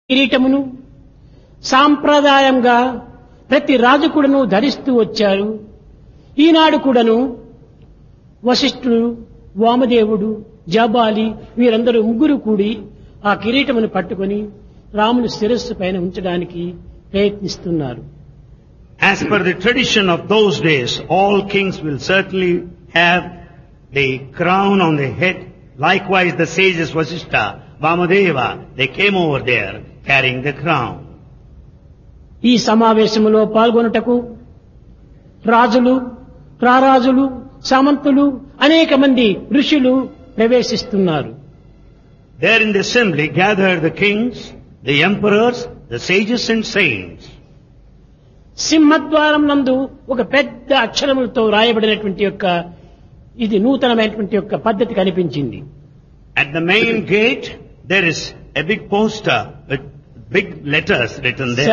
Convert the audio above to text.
కిరీటమును సాంప్రదాయంగా ప్రతి రాజు కూడాను ధరిస్తూ వచ్చారు ఈనాడు కూడాను వశిష్ఠుడు వామదేవుడు జాబాలి వీరందరూ ముగ్గురు కూడి ఆ కిరీటమును పట్టుకొని రాముని శిరస్సు పైన ఉంచడానికి ప్రయత్నిస్తున్నారు As per the tradition of those days, all kings will certainly have the crown on the head. Likewise, the sages Vasishtha, Vamadeva, they came over there carrying the crown. ఈ సమావేశములో పాల్గొనుటకు రాజులు రారాజులు సామంతులు అనేక మంది ఋషులు ప్రవేశిస్తున్నారు There in the assembly gathered the kings, the emperors, the sages and saints. సింహద్వారం నందు ఒక పెద్ద అక్షరములతో రాయబడినటువంటి యొక్క ఇది నూతనమైనటువంటి యొక్క పద్ధతి కనిపించింది At the main gate, there is a big poster with big letters written there.